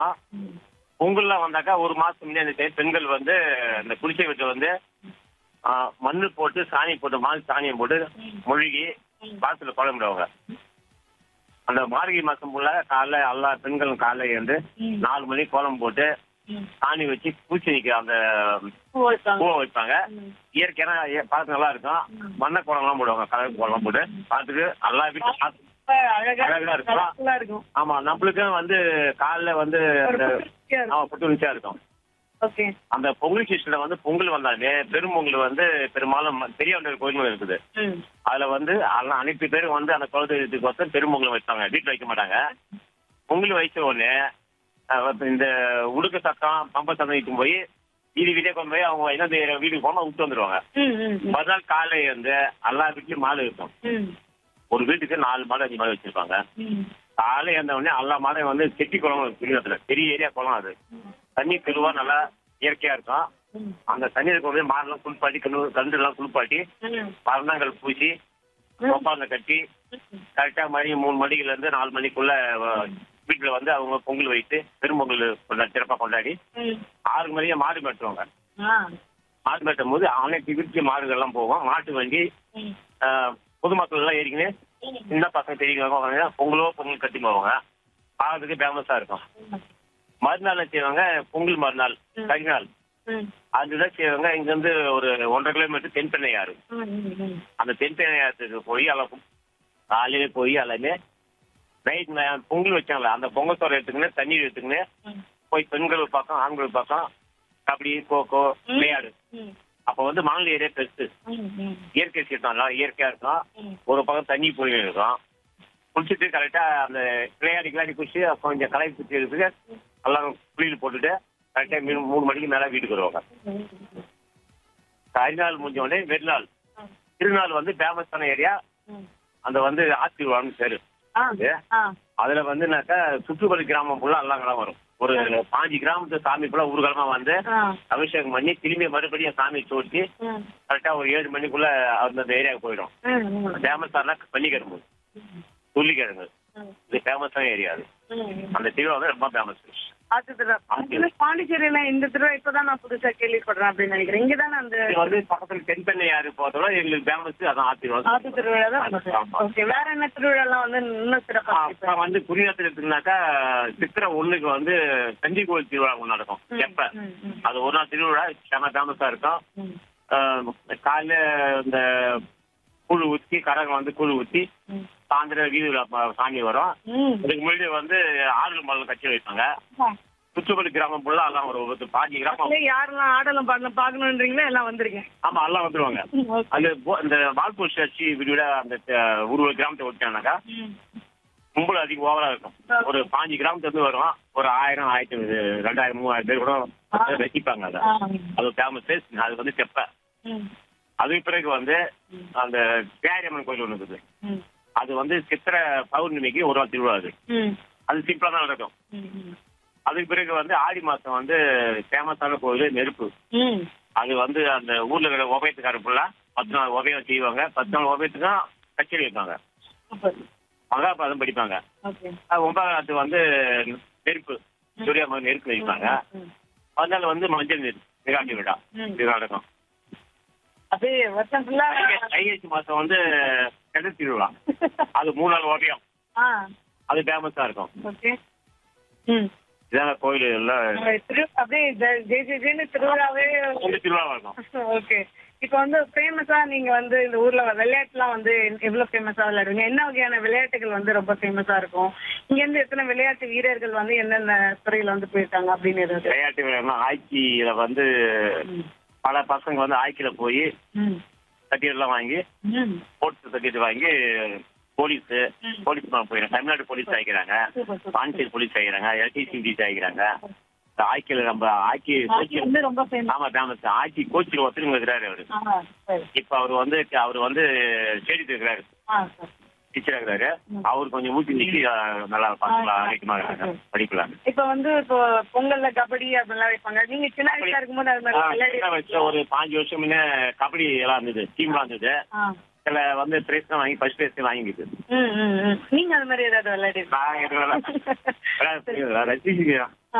பொங்கல்ல வந்தாக்கா ஒரு மாசத்துக்கு முன்னாடி அந்த பெண்கள் வந்து இந்த குளிச்சை வீட்டுல வந்து ஆ, மண்ணு போட்டு சாணி போட்டு மால் சாணியம் போட்டு மொழுகி வாசல்ல குழம்பிடுவாங்க அந்த மார்கழி மாசம் போல காலைல எல்லா பெண்களும் காலைல எழுந்து நாலு மணிக்கு கோலம் போட்டு சாணி வச்சு பூச்சணிக்கு அந்த பூவை வைப்பாங்க இயற்கையான இய- பார்க்க நல்லா இருக்கும் மண்ணை கோலம்லாம் போடுவாங்க கலர் கோலம் போட்டு பார்த்துட்டு எல்லா வீட்டும் பார்த்து அழகா அழகா இருக்குமா? colourful-ஆ இருக்கும் ஆமா நம்மளுக்கும் வந்து காலைல வந்து ஒரு அந்த புத்துணர்ச்சியா இருக்கும். ஆமா புத்துணர்ச்சியா இருக்கும் ஓகே அந்த பொங்கல் சீசன்ல வந்து பொங்கல் வந்தாலே பெரும்பொங்கல் வந்து பெரும்பாலும் பெரியவண்டர் கோயில் இருக்கு ம் அதுல வந்து எல்லாம் அனைத்து பேரும் வந்து அந்த குலதெய்வத்துக்கு வந்து பெரும்பொங்கல் வைப்பாங்க வீட்டுல வைக்க மாட்டாங்க பொங்கல் வைச்ச உடனே அஹ், வந்து இந்த உடுக்க சத்தம் பம்ப சத்தம் வைக்கும் போய் வீடு வீடே கொண்டு போய் அவங்க என்ன செய்யற வீட்டுக்கு போனா விட்டு வந்துருவாங்க ம் ம் ம். மறுநாள் காலை வந்து எல்லா வீட்லயும் மாடு இருக்கும் ம் ஒரு வீட்டுக்கு நாலு மாடு அஞ்சு மாடு வச்சிருப்பாங்க ம் காலை இருந்த உடனே எல்லா மாடையும் வந்து செட்டி குளம் குடிக்கிறதுல பெரிய ஏரியா குளம் அது தண்ணி தெளிவா நல்லா இயற்கையா இருக்கும் ம் அந்த தண்ணீர் கொண்டு போய் மாடெல்லாம் குளிப்பாட்டி கண்ணு கன்று எல்லாம் குளிப்பாட்டி ம் பரணங்கள் பூசி கோப்பாங்க கட்டி கரெக்டா மணி மூணு மணிக்குல இருந்து நாலு மணிக்குள்ள அஹ், வீட்டுல வந்து அவங்க பொங்கல் வைத்து பெரும்பொங்கல் கொண்டாடி சிறப்பா கொண்டாடி ம் ஆறு மணியே மாடு மேட்டுவாங்க ஆ மாடு மேட்டும் போது அனைத்து வீட்டு மாடுகள் எல்லாம் போவோம் மாட்டு வண்டி ம் அஹ், பொதுமக்கள் எல்லாம் ஏறிக்கின்னு சின்ன பசங்க தெரியுங்க பொங்கலோ பொங்கல் கட்டி போவாங்க பார்க்கறதுக்கு ஃபேமஸா இருக்கும் மறுநாள் என்ன செய்வாங்க பொங்கல் மறுநாள் கரிநாள் ம் அதுதான் செய்வாங்க இங்க இருந்து ஒரு ஒன்றரை கிலோமீட்டர் தென்பெண்ணையாறு ம் ம் ம் அந்த தென்பெண்ணையாற்றுக்கு போய் எல்லாம் காலையில போய் எல்லாமே நைட் பொங்கல் வச்சாங்களே அந்த பொங்கல் சோறு எடுத்துக்கின்னு தண்ணீர் எடுத்துக்கின்னு ம் போய் பெண்கள் ஒரு பக்கம் ஆண்கள் பக்கம் கபடி கோகோ விளையாடு ம் அப்ப வந்து மணல் ஏரியா பெருசு ம் ம் இயற்கை சீட்டம் நல்லா இயற்கையா இருக்கும் ம் ஒரு பக்கம் தண்ணி போய் இருக்கும் குளிச்சுட்டு கரெக்டா அந்த விளையாடி விளையாடி குளிச்சு கொஞ்சம் கலை குச்சி எடுத்துட்டு எல்லாம் குளியல் போட்டுட்டு கரெக்டா மீன் மூணு மணிக்கு மேல வீட்டுக்கு வருவாங்க கரிநாள் முடிஞ்ச உடனே வெறுநாள் திருநாள் வந்து ஃபேமஸான ஏரியா ம் அந்த வந்து ஆத்திருவான்னு பேரு ஆ ஆ அதுல வந்துனாக்கா சுற்றுப்பள்ளி கிராமம் ஃபுல்லா எல்லாம் கிராமம் வரும் ஒரு பாஞ்சு கிராமத்து சாமி ஃபுல்லா ஊர்காலமா வந்து ஆ அபிஷேகம் பண்ணி திரும்பி மறுபடியும் சாமி சோட்டி ம் கரெக்டா ஒரு ஏழு மணிக்குள்ள அந்த ஏரியாவுக்கு போயிடும் ம் ம் ஃபேமஸான பள்ளிக்கிழங்கு துள்ளிக்கிழங்கு ம் இது ஃபேமஸான ஏரியா அது ம் அந்த திருவிழா வந்து ரொம்ப ஃபேமஸ் ஆத்து திருவிழா இதுல பாண்டிச்சேரியில இந்த திருவிழா இப்பதான் நான் புதுசா கேள்விப்படுறேன் அப்படின்னு நினைக்கிறேன் இங்கதானே அந்த இது வந்து பக்கத்துல தென்பெண்ணை யாரு போறதோட எங்களுக்கு ஃபேமஸ் அதான் ஆத்திருவாங்க ஆத்து திருவிழா தான் ஓகே வேற என்ன திருவிழா எல்லாம் வந்து இன்னும் சிறப்பா அப்புறம் வந்து குறியாத்திர எடுத்துனாக்கா சித்திரை ஒண்ணுக்கு வந்து தஞ்சை கோயில் திருவிழா ஒண்ணு நடக்கும் எப்ப ம், ம், அது ஒரு நாள் திருவிழா செம ஃபேமஸா இருக்கும் ம், ஆஹ் காலையில இந்த கூழ் ஊத்தி கரகம் வந்து கூழ் ஊத்தி ம். சாயந்தரம் வீதியில ப- சாமி வரும் ம். இதுக்கு முன்னாடி வந்து ஆடு மலர் கட்சி வைப்பாங்க சுற்றுப்பள்ளி கிராமம் ஃபுல்லா எல்லாம் ஒரு ஒரு பாஞ்சு கிராமம் அப்படியே யாரெல்லாம் ஆடலாம் பாடலாம் பாக்கணுன்றீங்களோ எல்லாம் வந்திருக்கேன் ஆமா எல்லாம் வந்துருவாங்க அது போ- இந்த வால்பூர் சர்ச்சி விட அந்த அஹ், ஒரு ஒரு கிராமத்தை விட்டானாக்கா கும்பல் அதிகம் ஓவரா இருக்கும் ஒரு பாஞ்சு கிராமத்துல இருந்து வரும் ஒரு ஆயிரம் ஆயிரத்தி ஐநூறு, ரெண்டாயிரம் மூவாயிரம் பேர் கூட ரசிப்பாங்க அதை அது ஃபேமஸ் அது வந்து செப்ப அதுக்கு பிறகு வந்து அந்த பேரியம்மன் கோயில் ஒன்று இருக்குது அது வந்து சித்திரை பௌர்ணமிக்கு ஒரு நாள் திருவிழா அது அது சிம்பிளா தான் நடக்கும் அதுக்கு பிறகு வந்து ஆடி மாசம் வந்து ஃபேமஸான கோயில் நெருப்பு அது வந்து அந்த ஊர்ல இருக்கிற உபயத்துக்காரர் ஃபுல்லா பத்து நாள் உபயம் செய்வாங்க பத்து நாள் உபயத்துக்கும் கச்சேரி வைப்பாங்க மகாபாரதம் படிப்பாங்க அது ஒன்பதாம் நாத்து வந்து நெருப்பு சூர்யா மகன் நெருப்பு வைப்பாங்க அதனால வந்து மஞ்சள் நெருப்பு நிகாட்டி விழா ம். இது நடக்கும் அப்படியே வருஷம் ஃபுல்லா ஐஏசி மாசம் வந்து கிணறு திருவிழா அது மூணு நாள் ஓவியம் ஆ அது ஃபேமஸா இருக்கும் ஓகே ம் இதான கோயில் எல்லாம் திரு அப்படியே ஜெ- ஜெய ஜெய ஜெயன்னு திருவிழாவே ரெண்டு திருவிழாவா இருக்கும் ஓகே இப்போ வந்து ஃபேமஸா நீங்க வந்து இந்த ஊர்ல விளையாட்டுலாம் வந்து எவ்வளவு ஃபேமஸா விளையாடுவீங்க என்ன வகையான விளையாட்டுகள் வந்து ரொம்ப ஃபேமஸா இருக்கும் இங்க இருந்து எத்தனை விளையாட்டு வீரர்கள் வந்து என்னென்ன துறையில வந்து போயிருக்காங்க அப்படின்னு எதாவது விளையாட்டு விளையாடுனா ஹாக்கியில வந்து பல பசங்க வந்து ஹாக்கில போய் ம் சர்டிஃபிகேட் எல்லாம் வாங்கி ம் ஸ்போர்ட்ஸ் சர்டிஃபிகேட் வாங்கி போலீஸ் போலீஸ் போயிடும் தமிழ்நாடு போலீஸ் ஆகிக்கிறாங்க சூப்பர் சூப்பர் பாண்டிச்சேரி போலீஸ் ஆகிறாங்க எல்டிசி ஆகிறாங்க ஹாக்கில நம்ம ஹாக்கி அது கோச் வந்து ரொம்ப ஃபேமஸ் ஆமா ஃபேமஸ் ஹாக்கி கோச்சில் ஒருத்தருங்க இருக்கிறாரு அவரு ஆ சரி இப்ப அவர் வந்து அவர் வந்து ஸ்டேடியத்தில் இருக்கிறாரு ஆ சரி டீச்சரா இருக்கிறாரு அவர் கொஞ்சம் ஊட்டி நிக்கி அஹ், நல்லா பசங்களா ஆரோக்கியமா இருக்காங்க படிக்கலாம் இப்போ வந்து இப்போ பொங்கல்ல கபடி அப்படிலாம் வைப்பாங்க நீங்க சின்ன வயசா இருக்கும்போது அது மாதிரி சின்ன விளையாடி வயசுல ஒரு பாஞ்சு வருஷம் முன்ன கபடி எல்லாம் இருந்தது டீம்லாம் இருந்தது ஆ சில வந்து பிரைஸ் தான் வாங்கி ஃபர்ஸ்ட் பிரைஸ் வாங்கிக்குது ம் ம் ம் நீங்க அது மாதிரி ஏதாவது விளையாடி நான் எதுவும் விளையாட- விளையாட தெரியாது. ரசிக்கிறேன்